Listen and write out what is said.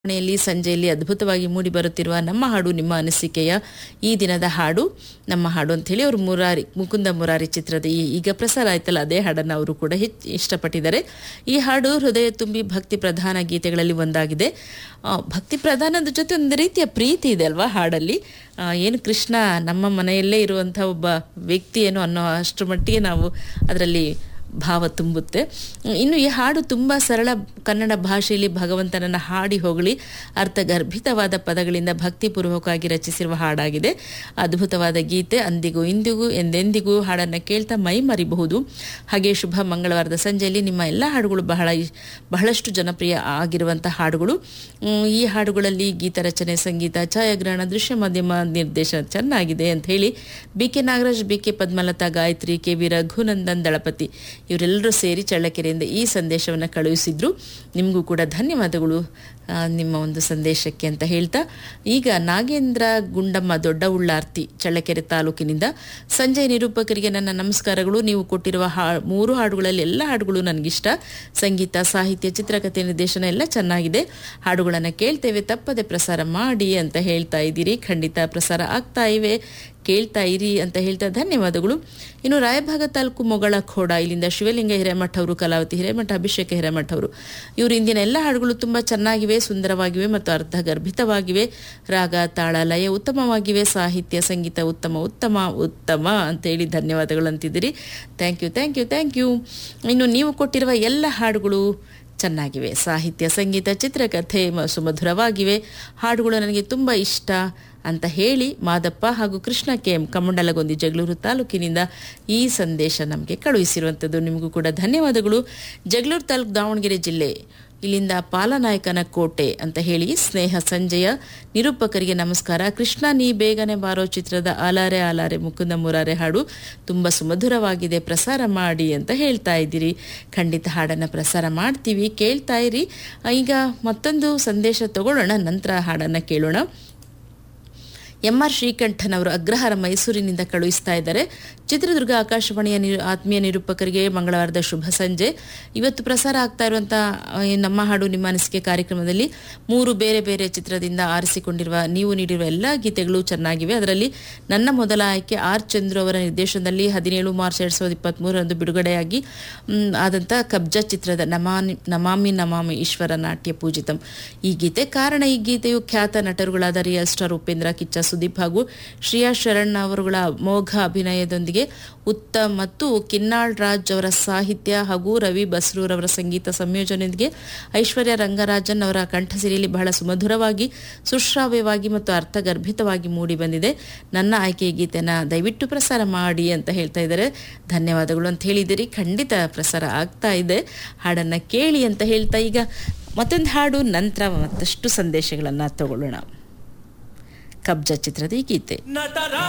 ಮನೆಯಲ್ಲಿ ಸಂಜೆಯಲ್ಲಿ ಅದ್ಭುತವಾಗಿ ಮೂಡಿ ಬರುತ್ತಿರುವ ನಮ್ಮ ಹಾಡು ನಿಮ್ಮ ಅನಿಸಿಕೆಯ ಈ ದಿನದ ಹಾಡು ನಮ್ಮ ಹಾಡು ಅಂತ ಹೇಳಿ ಅವರು ಮುರಾರಿ ಮುಕುಂದ ಮುರಾರಿ ಚಿತ್ರದ ಈ ಈಗ ಪ್ರಸಾರ ಆಯ್ತಲ್ಲ ಅದೇ ಹಾಡನ್ನು ಅವರು ಕೂಡ ಹೆಚ್ಚು ಇಷ್ಟಪಟ್ಟಿದ್ದಾರೆ ಈ ಹಾಡು ಹೃದಯ ತುಂಬಿ ಭಕ್ತಿ ಪ್ರಧಾನ ಗೀತೆಗಳಲ್ಲಿ ಒಂದಾಗಿದೆ ಆ, ಭಕ್ತಿ ಪ್ರಧಾನದ ಜೊತೆ ಒಂದು ರೀತಿಯ ಪ್ರೀತಿ ಇದೆ ಅಲ್ವಾ ಹಾಡಲ್ಲಿ ಆ, ಏನು ಕೃಷ್ಣ ನಮ್ಮ ಮನೆಯಲ್ಲೇ ಇರುವಂಥ ಒಬ್ಬ ವ್ಯಕ್ತಿ ಏನು ಅನ್ನೋ ಅಷ್ಟರ ಮಟ್ಟಿಗೆ ನಾವು ಅದರಲ್ಲಿ ಭಾವ ತುಂಬುತ್ತೆ ಇನ್ನು ಈ ಹಾಡು ತುಂಬ ಸರಳ ಕನ್ನಡ ಭಾಷೆಯಲ್ಲಿ ಭಗವಂತನನ್ನ ಹಾಡಿ ಹೊಗಳಿ ಅರ್ಥಗರ್ಭಿತವಾದ ಪದಗಳಿಂದ ಭಕ್ತಿಪೂರ್ವಕವಾಗಿ ರಚಿಸಿರುವ ಹಾಡಾಗಿದೆ ಅದ್ಭುತವಾದ ಗೀತೆ ಅಂದಿಗೂ ಇಂದಿಗೂ ಎಂದೆಂದಿಗೂ ಹಾಡನ್ನು ಕೇಳ್ತಾ ಮೈ ಮರಿಬಹುದು ಹಾಗೆ ಶುಭ ಮಂಗಳವಾರದ ಸಂಜೆಯಲ್ಲಿ ನಿಮ್ಮ ಎಲ್ಲ ಹಾಡುಗಳು ಬಹಳ ಇ- ಬಹಳಷ್ಟು ಜನಪ್ರಿಯ ಆಗಿರುವಂಥ ಹಾಡುಗಳು ಉಮ್, ಈ ಹಾಡುಗಳಲ್ಲಿ ಗೀತ ರಚನೆ ಸಂಗೀತ ಛಾಯಾಗ್ರಹಣ ದೃಶ್ಯ ಮಾಧ್ಯಮ ನಿರ್ದೇಶನ ಚೆನ್ನಾಗಿದೆ ಅಂತ ಹೇಳಿ B K Nagaraj B K Padmalatha Gayatri K V Raghunandan Dalapathi ಇವರೆಲ್ಲರೂ ಸೇರಿ ಚಳ್ಳಕೆರೆಯಿಂದ ಈ ಸಂದೇಶವನ್ನು ಕಳುಹಿಸಿದ್ರು ನಿಮಗೂ ಕೂಡ ಧನ್ಯವಾದಗಳು ಆ, ನಿಮ್ಮ ಒಂದು ಸಂದೇಶಕ್ಕೆ ಅಂತ ಹೇಳ್ತಾ ಈಗ ನಾಗೇಂದ್ರ ಗುಂಡಮ್ಮ ದೊಡ್ಡ ಉಳ್ಳಾರ್ತಿ ಚಳ್ಳಕೆರೆ ತಾಲೂಕಿನಿಂದ ಸಂಜಯ್ ನಿರೂಪಕರಿಗೆ ನನ್ನ ನಮಸ್ಕಾರಗಳು ನೀವು ಕೊಟ್ಟಿರುವ ಹಾ ಮೂರು ಹಾಡುಗಳಲ್ಲಿ ಎಲ್ಲ ಹಾಡುಗಳು ನನಗಿಷ್ಟ ಸಂಗೀತ ಸಾಹಿತ್ಯ ಚಿತ್ರಕಥೆ ನಿರ್ದೇಶನ ಎಲ್ಲ ಚೆನ್ನಾಗಿದೆ ಹಾಡುಗಳನ್ನು ಕೇಳ್ತೇವೆ ತಪ್ಪದೆ ಪ್ರಸಾರ ಮಾಡಿ ಅಂತ ಹೇಳ್ತಾ ಇದ್ದೀರಿ ಖಂಡಿತ ಪ್ರಸಾರ ಆಗ್ತಾ ಇವೆ ಕೇಳ್ತಾ ಇರಿ ಅಂತ ಹೇಳ್ತಾ ಧನ್ಯವಾದಗಳು ಇನ್ನು ರಾಯಭಾಗ ತಾಲೂಕು ಮೊಗಳ ಖೋಡ ಇಲ್ಲಿಂದ ಶಿವಲಿಂಗ ಹಿರೇಮಠ ಅವರು ಕಲಾವತಿ ಹಿರೇಮಠ ಅಭಿಷೇಕ ಹಿರೇಮಠ ಅವರು ಇವರು ಇಂದಿನ ಎಲ್ಲ ಹಾಡುಗಳು ತುಂಬ ಚೆನ್ನಾಗಿವೆ ಸುಂದರವಾಗಿವೆ ಮತ್ತು ಅರ್ಥಗರ್ಭಿತವಾಗಿವೆ ರಾಗ ತಾಳ ಲಯ ಉತ್ತಮವಾಗಿವೆ ಸಾಹಿತ್ಯ ಸಂಗೀತ ಉತ್ತಮ ಉತ್ತಮ ಉತ್ತಮ ಅಂತೇಳಿ ಧನ್ಯವಾದಗಳು ಅಂತಿದ್ದೀರಿ thank you thank you thank you ಇನ್ನು ನೀವು ಕೊಟ್ಟಿರುವ ಎಲ್ಲ ಹಾಡುಗಳು ಚೆನ್ನಾಗಿವೆ ಸಾಹಿತ್ಯ ಸಂಗೀತ ಚಿತ್ರಕಥೆ ಮ- ಸುಮಧುರವಾಗಿವೆ ಹಾಡುಗಳು ನನಗೆ ತುಂಬ ಇಷ್ಟ ಅಂತ ಹೇಳಿ ಮಾದಪ್ಪ ಹಾಗೂ ಕೃಷ್ಣ ಕೆ ಎಂ ಕಮಂಡಲಗೊಂದಿ ಜಗಳೂರು ತಾಲೂಕಿನಿಂದ ಈ ಸಂದೇಶ ನಮಗೆ ಕಳುಹಿಸಿರುವಂಥದ್ದು ನಿಮಗೂ ಕೂಡ ಧನ್ಯವಾದಗಳು ಜಗಳೂರು ತಾಲೂಕು ದಾವಣಗೆರೆ ಜಿಲ್ಲೆ ಇಲ್ಲಿಂದ ಪಾಲನಾಯಕನ ಕೋಟೆ ಅಂತ ಹೇಳಿ ಸ್ನೇಹ ಸಂಜಯ ನಿರೂಪಕರಿಗೆ ನಮಸ್ಕಾರ ಕೃಷ್ಣ ನೀ ಬೇಗನೆ ಬಾರೋ ಚಿತ್ರದ ಆಲಾರೆ ಆಲಾರೆ ಮುಕುಂದ ಮುರಾರೆ ಹಾಡು ತುಂಬ ಸುಮಧುರವಾಗಿದೆ ಪ್ರಸಾರ ಮಾಡಿ ಅಂತ ಹೇಳ್ತಾ ಇದ್ದೀರಿ ಖಂಡಿತ ಹಾಡನ್ನು ಪ್ರಸಾರ ಮಾಡ್ತೀವಿ ಕೇಳ್ತಾ ಇರಿ ಈಗ ಮತ್ತೊಂದು ಸಂದೇಶ ತಗೊಳ್ಳೋಣ ನಂತರ ಹಾಡನ್ನು ಕೇಳೋಣ ಎಂ ಆರ್ ಶ್ರೀಕಂಠನ್ ಅವರು ಅಗ್ರಹಾರ ಮೈಸೂರಿನಿಂದ ಕಳುಹಿಸ್ತಾ ಇದ್ದಾರೆ ಚಿತ್ರದುರ್ಗ ಆಕಾಶವಾಣಿಯ ನಿರು ಆತ್ಮೀಯ ನಿರೂಪಕರಿಗೆ ಮಂಗಳವಾರದ ಶುಭ ಸಂಜೆ ಇವತ್ತು ಪ್ರಸಾರ ಆಗ್ತಾ ಇರುವಂಥ ನಮ್ಮ ಹಾಡು ನಿಮ್ಮ ಅನಿಸಿಕೆ ಕಾರ್ಯಕ್ರಮದಲ್ಲಿ ಮೂರು ಬೇರೆ ಬೇರೆ ಚಿತ್ರದಿಂದ ಆರಿಸಿಕೊಂಡಿರುವ ನೀವು ನೀಡಿರುವ ಎಲ್ಲ ಗೀತೆಗಳು ಚೆನ್ನಾಗಿವೆ ಅದರಲ್ಲಿ ನನ್ನ ಮೊದಲ ಆಯ್ಕೆ ಆರ್ ಚಂದ್ರು ಅವರ ನಿರ್ದೇಶನದಲ್ಲಿ ಹದಿನೇಳು ಮಾರ್ಚ್ ಎರಡ್ ಸಾವಿರದ ಇಪ್ಪತ್ತ್ಮೂರರಂದು ಬಿಡುಗಡೆಯಾಗಿ ಮ್, ಆದಂಥ ಕಬ್ಜಾ ಚಿತ್ರದ ನಮಾನಿ ನಮಾಮಿ ನಮಾಮಿ ಈಶ್ವರ ನಾಟ್ಯ ಪೂಜಿತಂ ಈ ಗೀತೆ ಕಾರಣ ಈ ಗೀತೆಯು ಖ್ಯಾತ ನಟರುಗಳಾದ ರಿಯಲ್ ಸ್ಟಾರ್ ಉಪೇಂದ್ರ ಕಿಚ್ಚ ಸುದೀಪ್ ಹಾಗೂ ಶ್ರೇಯಾ ಶರಣ್ ಅವರುಗಳ ಮೋಘ ಅಭಿನಯದೊಂದಿಗೆ ಉತ್ತಮ್ ಮತ್ತು ಕಿನ್ನಾಳ್ ರಾಜ್ ಅವರ ಸಾಹಿತ್ಯ ಹಾಗೂ ರವಿ ಬಸ್ರೂರ್ ಅವರ ಸಂಗೀತ ಸಂಯೋಜನೆಯೊಂದಿಗೆ ಐಶ್ವರ್ಯ ರಂಗರಾಜನ್ ಅವರ ಕಂಠಸಿರಿಯಲ್ಲಿ ಬಹಳ ಸುಮಧುರವಾಗಿ ಸುಶ್ರಾವ್ಯವಾಗಿ ಮತ್ತು ಅರ್ಥಗರ್ಭಿತವಾಗಿ ಮೂಡಿ ಬಂದಿದೆ ನನ್ನ ಆಯ್ಕೆ ಈ ಗೀತೆನ ದಯವಿಟ್ಟು ಪ್ರಸಾರ ಮಾಡಿ ಅಂತ ಹೇಳ್ತಾ ಇದ್ದಾರೆ ಧನ್ಯವಾದಗಳು ಅಂತ ಹೇಳಿದಿರಿ ಖಂಡಿತ ಪ್ರಸಾರ ಆಗ್ತಾ ಇದೆ ಹಾಡನ್ನು ಕೇಳಿ ಅಂತ ಹೇಳ್ತಾ ಈಗ ಮತ್ತೊಂದು ಹಾಡು ನಂತರ ಮತ್ತಷ್ಟು ಸಂದೇಶಗಳನ್ನು ತಗೊಳ್ಳೋಣ ಕಬ್ಜಾ ಚಿತ್ರದ ಈ ಗೀತೆ ನಟರ